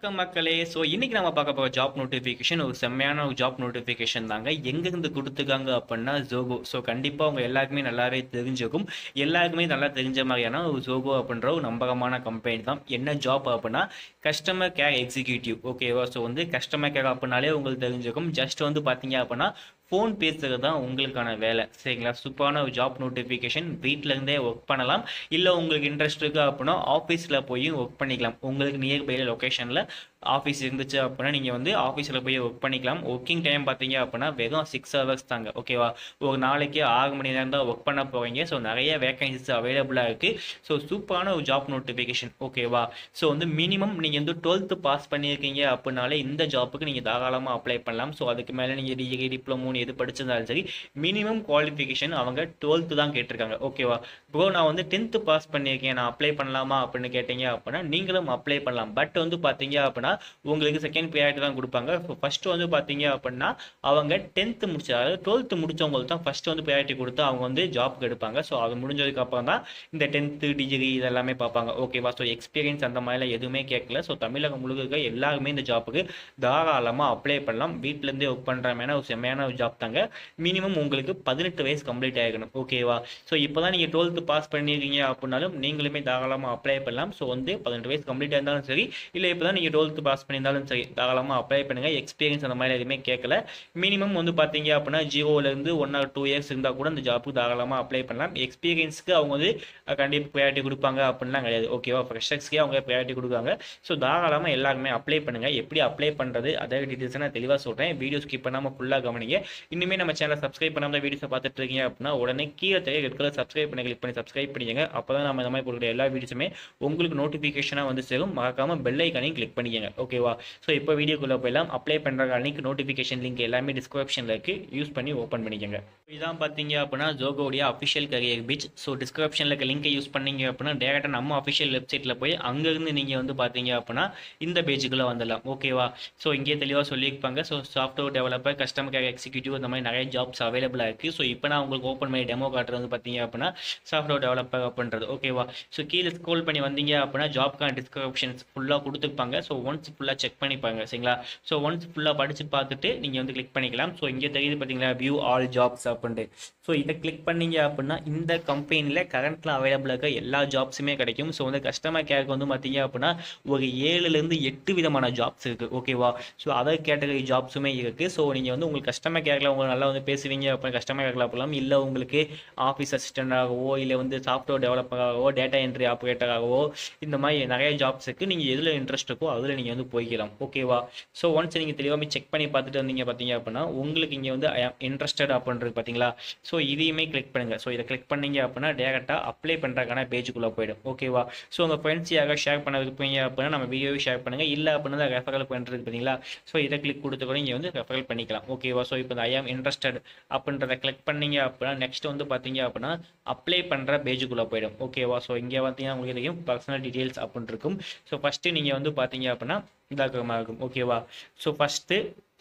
வணக்கம் மக்களே ஸோ இன்னைக்கு நம்ம பார்க்க போகிற ஜாப் நோட்டிஃபிகேஷன் ஒரு செம்மையான ஒரு ஜாப் நோட்டிஃபிகேஷன் தாங்க எங்கேருந்து கொடுத்துருக்காங்க அப்படின்னா ஜோகோ ஸோ கண்டிப்பாக உங்க எல்லாருக்குமே நல்லாவே தெரிஞ்சிருக்கும் எல்லாருக்குமே நல்லா தெரிஞ்ச மாதிரியான ஒரு ஜோகோ அப்படின்ற ஒரு நம்பகமான கம்பெனி தான் என்ன ஜாப் அப்படின்னா கஸ்டமர் கேர் எக்ஸிக்யூட்டிவ் ஓகேவா ஸோ வந்து கஸ்டமர் கேர் அப்படின்னாலே உங்களுக்கு தெரிஞ்சிருக்கும் ஜஸ்ட் வந்து பார்த்தீங்க அப்படின்னா ஃபோன் பேசுறது தான் உங்களுக்கான வேலை சரிங்களா சூப்பரான ஒரு ஜாப் நோட்டிஃபிகேஷன் வீட்டில் இருந்தே ஒர்க் பண்ணலாம் இல்லை உங்களுக்கு இன்ட்ரெஸ்ட் இருக்கு அப்படின்னா ஆஃபீஸில் போய் ஒர்க் பண்ணிக்கலாம் உங்களுக்கு நியர்பைல லொக்கேஷனில் ஆஃபீஸ் இருந்துச்சு அப்படின்னா நீங்கள் வந்து ஆஃபீஸில் போய் ஒர்க் பண்ணிக்கலாம் ஒர்க்கிங் டைம் பார்த்தீங்க அப்படின்னா வெறும் சிக்ஸ் ஹவர்ஸ் தாங்க ஓகேவா ஒரு நாளைக்கு ஆறு மணி நேரம் தான் ஒர்க் பண்ண போகிறீங்க ஸோ நிறைய வேகன்சிஸ் அவைலபிளாக இருக்குது ஸோ சூப்பரான ஒரு ஜாப் நோட்டிஃபிகேஷன் ஓகேவா ஸோ வந்து மினிமம் நீங்கள் வந்து டுவெல்த்து பாஸ் பண்ணியிருக்கீங்க அப்படின்னாலே இந்த ஜாப்புக்கு நீங்கள் தாராளமாக அப்ளை பண்ணலாம் ஸோ அதுக்கு மேலே நீங்கள் டிகிரி டிப்ளமோ எது படிச்சிருந்தாலும் சரி மினிமம் குவாலிஃபிகேஷன் அவங்க டுவெல்த்து தான் கேட்டிருக்காங்க ஓகேவா ப்ரோ நான் வந்து டென்த்து பாஸ் பண்ணியிருக்கேன் நான் அப்ளை பண்ணலாமா அப்படின்னு கேட்டீங்க அப்படின்னா நீங்களும் அப்ளை பண்ணலாம் பட் வந்து பார்த்தீங்க அப்படின்னா உங்களுக்கு செகண்ட் ப்ரியாரிட்டி தான் கொடுப்பாங்க ஃபர்ஸ்ட் வந்து பார்த்தீங்க அப்படின்னா அவங்க டென்த்து முடிச்ச அதாவது டுவெல்த்து முடிச்சவங்களுக்கு தான் ஃபர்ஸ்ட் வந்து ப்ரியாரிட்டி கொடுத்து அவங்க வந்து ஜாப்க்கு எடுப்பாங்க ஸோ அது முடிஞ்சதுக்கு அப்புறம் தான் இந்த டென்த்து டிகிரி இதெல்லாமே பார்ப்பாங்க ஓகேவா ஸோ எக்ஸ்பீரியன்ஸ் அந்த மாதிரிலாம் எதுவுமே கேட்கல ஸோ தமிழகம் முழுக்க இருக்க எல்லாருமே இந்த ஜாப்புக்கு தாராளமாக அப்ளை பண்ணலாம் வீட்டிலேருந்தே ஒர்க் பண்ணுறமான ஒரு செம்மையான ஒரு ஜாப் தாங்க மினிமம் உங்களுக்கு பதினெட்டு வயசு கம்ப்ளீட் ஆகிக்கணும் ஓகேவா ஸோ இப்போ தான் நீங்கள் டுவெல்த்து பாஸ் பண்ணியிருக்கீங்க அப்படின்னாலும் நீங்களுமே தாராளமாக அப்ளை பண்ணலாம் ஸோ வந்து பதினெட்டு வயசு கம்ப்ளீட் இருந்தாலும் சரி இல்லை இப்போ தான் நீங்கள் டுவெல்த்து பாஸ் பண்ணியிருந்தாலும் சரி தாராளமாக அப்ளை பண்ணுங்கள் எக்ஸ்பீரியன்ஸ் அந்த மாதிரி எதுவுமே கேட்கல மினிமம் வந்து பார்த்தீங்க அப்படின்னா ஜீரோலேருந்து ஒன் ஆர் டூ இயர்ஸ் இருந்தால் கூட அந்த ஜாப்புக்கு தாராளமாக அப்ளை பண்ணலாம் எக்ஸ்பீரியன்ஸ்க்கு அவங்க வந்து கண்டிப்பாக ப்ரையாரிட்டி கொடுப்பாங்க அப்படின்லாம் கிடையாது ஓகேவா ஃப்ரெஷர்ஸ்க்கே அவங்க ப்ரையாரிட்டி கொடுக்குறாங்க ஸோ தாராளமாக எல்லாருமே அப்ளை பண்ணுங்கள் எப்படி அப்ளை பண்ணுறது அதே டீட்டெயில்ஸ் நான் தெளிவாக சொல்கிறேன் வீடியோ ஸ்கிப் பண்ணாமல் ஃபுல்லாக கவனிங்க இன்னுமே நம்ம சேனலை சப்ஸ்கிரைப் பண்ணாமல் வீடியோஸை பார்த்துட்டு இருக்கீங்க அப்படின்னா உடனே கீழே தெரிய ரெட் கலர் சப்ஸ்கிரைப் பண்ணி கிளிக் பண்ணி சப்ஸ்கிரைப் பண்ணிக்கங்க அப்போ தான் நம்ம இந்த மாதிரி கொடுக்குற எல்லா வீடியோஸுமே உங்களுக்கு நோட்டிஃபிகேஷனாக வந்து சேரும் மறக்காமல் பெல் ஐக்கானையும் கிளிக் பண்ணிக்கங்க ஓகேவா ஸோ இப்போ வீடியோக்குள்ளே போயலாம் அப்ளை பண்ணுற லிங்க் நோட்டிஃபிகேஷன் லிங்க் எல்லாமே டிஸ்கிரிப்ஷனில் இருக்குது யூஸ் பண்ணி ஓப்பன் பண்ணிக்கங்க இதான் பார்த்தீங்க அப்படின்னா ஜோகோடைய அஃபிஷியல் கரியர் பீச் ஸோ டிஸ்கிரிப்ஷனில் இருக்க லிங்கை யூஸ் பண்ணீங்க அப்படின்னா டேரெக்டாக நம்ம அஃபிஷியல் வெப்சைட்டில் போய் அங்கேருந்து நீங்கள் வந்து பார்த்தீங்க அப்படின்னா இந்த பேஜுக்குள்ளே வந்துடலாம் ஓகேவா ஸோ இங்கே தெளிவாக சொல்லியிருப்பாங்க so software developer customer care executive இந்த மாதிரி நிறைய ஜாப்ஸ் அவைலபிளாக இருக்குது ஸோ இப்போ நான் உங்களுக்கு ஓப்பன் பண்ணி டெமோ காட்டுறது வந்து பார்த்தீங்க அப்படின்னா சாஃப்ட்வேர் டெவலப்பர் அப்படின்றது ஓகேவா ஸோ கீழே ஸ்க்ரோல் பண்ணி வந்தீங்க அப்படின்னா ஜாப்க்கான டிஸ்கிரிப்ஷன்ஸ் ஃபுல்லாக கொடுத்துருப்பாங்க ஸோ ஒன்ஸ் ஃபுல்லாக செக் பண்ணிப்பாங்க சரிங்களா ஸோ ஒன்ஸ் ஃபுல்லாக படித்து பார்த்துட்டு நீங்கள் வந்து கிளிக் பண்ணிக்கலாம் ஸோ இங்கே தெரியுது பார்த்தீங்களா வியூ ஆல் ஜாப்ஸ் அப்படின்ட்டு ஸோ இதை கிளிக் பண்ணீங்க அப்படின்னா இந்த கம்பெனியில் கரண்ட்டில் அவைலபிளாக இருக்க எல்லா ஜாப்ஸுமே கிடைக்கும் ஸோ வந்து கஸ்டமர் கேருக்கு வந்து பார்த்தீங்க அப்படின்னா ஒரு ஏழுலேருந்து எட்டு விதமான ஜாப்ஸ் இருக்குது ஓகேவா ஸோ அதர் கேட்டகரி ஜாப்ஸுமே இருக்குது ஸோ நீங்கள் வந்து உங்களுக்கு கஸ்டமர் கேரில் உங்களுக்கு நல்லா வந்து பேசுவீங்க அப்படின்னா கஸ்டமர் கேரில் போகலாம் இல்லை உங்களுக்கு ஆஃபீஸ் அசிஸ்டண்டாகவோ இல்லை வந்து சாஃப்ட்வேர் டெவலப்பராகவோ டேட்டா என்ட்ரி ஆப்ரேட்டராகவோ இந்த மாதிரி நிறைய ஜாப்ஸ் இருக்குது நீங்கள் எதில் இன்ட்ரெஸ்ட் இருக்கோ அதில் நீங்கள் வந்து போய்க்கலாம் ஓகேவா ஸோ ஒன்ஸ் நீங்கள் தெளிவாக செக் பண்ணி பார்த்துட்டு வந்தீங்க பார்த்தீங்க அப்படின்னா உங்களுக்கு இங்கே வந்து ஐ இன்ட்ரெஸ்டட் அப்படின்றது பார்த்தீங்களா ஸோ இதையுமே கிளிக் பண்ணுங்கள் ஸோ இதை கிளிக் பண்ணீங்க அப்படின்னா டேரெக்டாக அப்ளை பண்ணுறதுக்கான பேஜுக்குள்ளே போயிடும் ஓகேவா ஸோ உங்கள் ஃப்ரெண்ட்ஸ் யாராவது ஷேர் பண்ண விருப்பீங்க அப்படின்னா நம்ம வீடியோவை ஷேர் பண்ணுங்கள் இல்லை அப்படின்னா ரெஃபரல் பண்ணுறது பார்த்தீங்களா ஸோ இதை கிளிக் கொடுத்து கூட இங்கே வந்து ரெஃபரல் பண்ணிக்கலாம் ஓகேவா ஸோ இப்போ இந்த ஐ ஆம் இன்ட்ரெஸ்டட் அப்படின்றத கிளிக் பண்ணீங்க அப்படின்னா நெக்ஸ்ட் வந்து பார்த்தீங்க அப்படின்னா அப்ளை பண்ணுற பேஜுக்குள்ளே போயிடும் ஓகேவா ஸோ இங்கே பார்த்தீங்கன்னா உங்களுக்கு தெரியும் பர்சனல் டீட்டெயில்ஸ் அப்படின்னு இருக்கும் ஸோ ஃபஸ்ட்டு நீங்கள் வந்து பார்த்தீங்க அப்படின்னா இதாக்கிற மாதிரி இருக்கும் ஓகேவா ஸோ ஃபஸ்ட்டு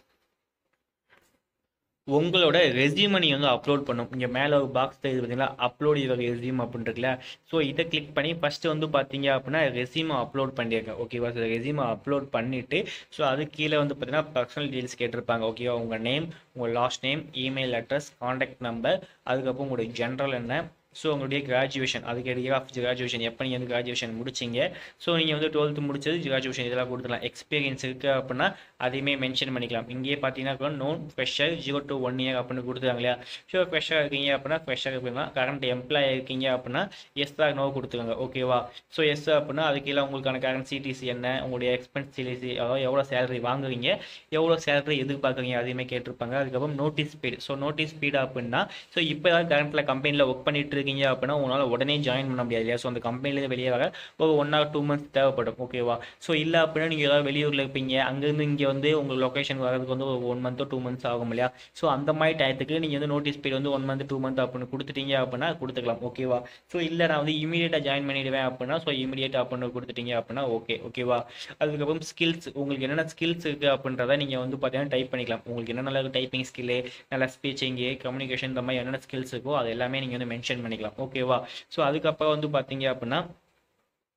உங்களோட ரெசியூமை நீங்கள் வந்து அப்லோட் பண்ணும் இங்கே மேலே ஒரு பாக்ஸ் தெரியுது பார்த்தீங்களா அப்லோட் யுவர் ரெசியூம் அப்படின்னு இருக்குல்ல ஸோ இதை கிளிக் பண்ணி ஃபஸ்ட்டு வந்து பார்த்தீங்க அப்படின்னா ரெசியூமை அப்லோட் பண்ணியிருக்கேன் ஓகேவா ஸோ ரெசியூமை அப்லோட் பண்ணிவிட்டு ஸோ அது கீழே வந்து பார்த்தீங்கன்னா பர்சனல் டீட்டெயில்ஸ் கேட்டிருப்பாங்க ஓகேவா உங்கள் நேம் உங்கள் last name email address contact number அதுக்கப்புறம் உங்களுடைய ஜென்ரல் என்ன ஸோ உங்களுடைய கிராஜுவேஷன் அதுக்கு இயர் ஆஃப் கிராஜுவேஷன் எப்போ நீங்கள் வந்து கிராஜுவேஷன் முடிச்சிங்க ஸோ நீங்கள் வந்து டுவெல்த்து முடிச்சது கிராஜுவேஷன் இதெல்லாம் கொடுத்துக்கலாம் எக்ஸ்பீரியன்ஸ் இருக்குது அப்படின்னா அதையுமே மென்ஷன் பண்ணிக்கலாம் இங்கேயே பார்த்தீங்கன்னா non fresher zero to one year அப்படின்னு கொடுத்துருக்காங்க இல்லையா ஸோ ஃப்ரெஷ்ஷாக இருக்கீங்க அப்படின்னா ஃப்ரெஷ்ஷாக இருப்பீங்க கரண்ட் எம்ப்ளாய் இருக்கீங்க அப்படின்னா எஸ் ஆர் நோ கொடுத்துருங்க ஓகேவா ஸோ எஸ் அப்படின்னா அது கீழே உங்களுக்கான கரண்ட் சிடிசி என்ன உங்களுடைய எக்ஸ்பென்ஸ் சிடிசி அதாவது எவ்வளோ சேலரி வாங்குறீங்க எவ்வளோ சேலரி எதிர்பார்க்குறீங்க அதையுமே கேட்டிருப்பாங்க அதுக்கப்புறம் notice speed so notice speed அப்படின்னா ஸோ இப்போ தான் கரண்ட்டில் கம்பெனியில் ஒர்க் பண்ணிட்டு இருக்கீங்க அப்படின்னா உங்களால் உடனே ஜாயின் பண்ண முடியாது இல்லையா ஸோ அந்த கம்பெனிலேருந்து வெளியே வர ஒரு ஒன் ஆர் டூ மந்த்ஸ் தேவைப்படும் ஓகேவா ஸோ இல்லை அப்படின்னா நீங்கள் ஏதாவது வெளியூரில் இருப்பீங்க அங்கேருந்து இங்கே வந்து உங்கள் லொக்கேஷன் வரதுக்கு வந்து ஒரு ஒன் மந்த்தோ டூ மந்த்ஸ் ஆகும் இல்லையா ஸோ அந்த மாதிரி டயத்துக்கு நீங்கள் வந்து நோட்டீஸ் பீரியட் வந்து ஒன் மந்த் டூ மந்த் அப்படின்னு கொடுத்துட்டீங்க அப்படின்னா கொடுத்துக்கலாம் ஓகேவா ஸோ இல்லை நான் வந்து இமீடியட்டாக ஜாயின் பண்ணிடுவேன் அப்படின்னா ஸோ இமீடியட் அப்படின்னு கொடுத்துட்டீங்க அப்படின்னா ஓகே ஓகேவா அதுக்கப்புறம் ஸ்கில்ஸ் உங்களுக்கு என்னென்ன ஸ்கில்ஸ் இருக்குது அப்படின்றத நீங்கள் வந்து பார்த்தீங்கன்னா டைப் பண்ணிக்கலாம் உங்களுக்கு என்னென்ன டைப்பிங் ஸ்கில்லு நல்ல ஸ்பீச்சிங்கு கம்யூனிகேஷன் இந்த மாதிரி என்னென்ன ஸ்கில்ஸ் இருக்கோ அது எல்லாமே நீங்கள் வந்து மென்ஷன் பண்ணிக்கலாம் ஓகேவா ஸோ அதுக்கப்புறம் வந்து பார்த்தீங்க அப்படின்னா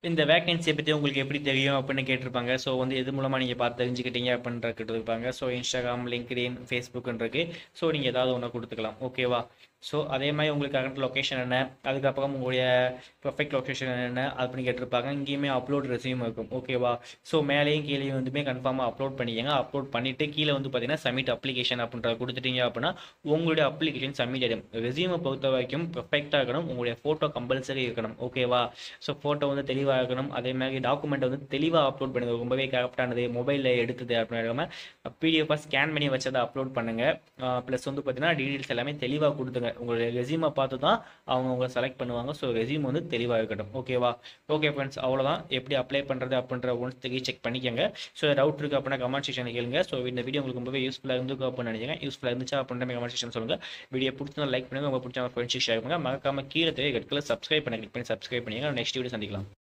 இந்த வேகன்சியை பற்றி உங்களுக்கு எப்படி தெரியும் அப்படின்னு கேட்டிருப்பாங்க ஸோ வந்து எது மூலமாக நீங்கள் பார்த்து தெரிஞ்சுக்கிட்டீங்க அப்படின்ற கேட்டிருப்பாங்க ஸோ இன்ஸ்டாகிராம் லிங்க்டின் ஃபேஸ்புக்குன்றது ஸோ நீங்கள் ஏதாவது ஒன்று கொடுத்துக்கலாம் ஓகேவா ஸோ அதே மாதிரி உங்களுக்கு கரண்ட் லொக்கேஷன் என்ன அதுக்கப்புறம் உங்களுடைய பர்ஃபெக்ட் லொக்கேஷன் என்ன அப்படின்னு கேட்டிருப்பாங்க இங்கேயுமே அப்லோட் ரெசியூம் இருக்கும் ஓகேவா ஸோ மேலேயும் கீழேயும் வந்துமே கன்ஃபார்மாக அப்லோட் பண்ணிக்கங்க அப்லோட் பண்ணிவிட்டு கீழே வந்து பார்த்தீங்கன்னா சப்மிட் அப்ளிகேஷன் அப்படின்றத கொடுத்துட்டீங்க அப்படின்னா உங்களுடைய அப்ளிகேஷன் சப்மிட் ஆகிடும் ரெசியூமை பொறுத்த வரைக்கும் பர்ஃபெக்டாக இருக்கணும் உங்களுடைய ஃபோட்டோ கம்பல்சரி இருக்கணும் ஓகேவா ஸோ ஃபோட்டோ வந்து தெளிவாக இருக்கணும் அதே மாதிரி டாக்குமெண்ட் வந்து தெளிவாக அப்லோட் பண்ணுங்க ரொம்பவே கரெக்டானது மொபைலில் எடுத்தது அப்படின்னு இல்லாமல் பிடிஎஃபாக ஸ்கேன் பண்ணி வச்சதை அப்லோட் பண்ணுங்கள் ப்ளஸ் வந்து பார்த்தீங்கன்னா டீட்டெயில்ஸ் எல்லாமே தெளிவாக கொடுத்துங்க உங்களுடைய ரெசியூமை பார்த்து தான் அவங்க உங்களை செலக்ட் பண்ணுவாங்க ஸோ ரெசியூம் வந்து தெளிவாக இருக்கட்டும் ஓகேவா ஓகே ஃப்ரெண்ட்ஸ் அவ்வளோதான் எப்படி அப்ளை பண்ணுறது அப்படின்ற ஒன்ஸ் தெரிய செக் பண்ணிக்கோங்க ஸோ டவுட் இருக்குது அப்படின்னா கமெண்ட் செக்ஷனில் கேளுங்க ஸோ இந்த வீடியோ உங்களுக்கு ரொம்பவே யூஸ்ஃபுல்லாக இருந்துக்கும் அப்படின்னு நினைக்கிறேன் யூஸ்ஃபுல்லாக இருந்துச்சா அப்படின்ற கமெண்ட் செக்ஷன் சொல்லுங்கள் வீடியோ பிடிச்சா லைக் பண்ணுங்கள் உங்கள் பிடிச்ச ஃப்ரெண்ட்ஸ் ஷேர் பண்ணுங்கள் மறக்காம கீழே தெரிய கட்டில் சப்ஸ்கிரைப் பண்ணி கிளிக் பண்ணி சப்ஸ்கிரைப் பண்ணிங்க நெக்ஸ்ட் வீடியோ சந்திக்கலாம்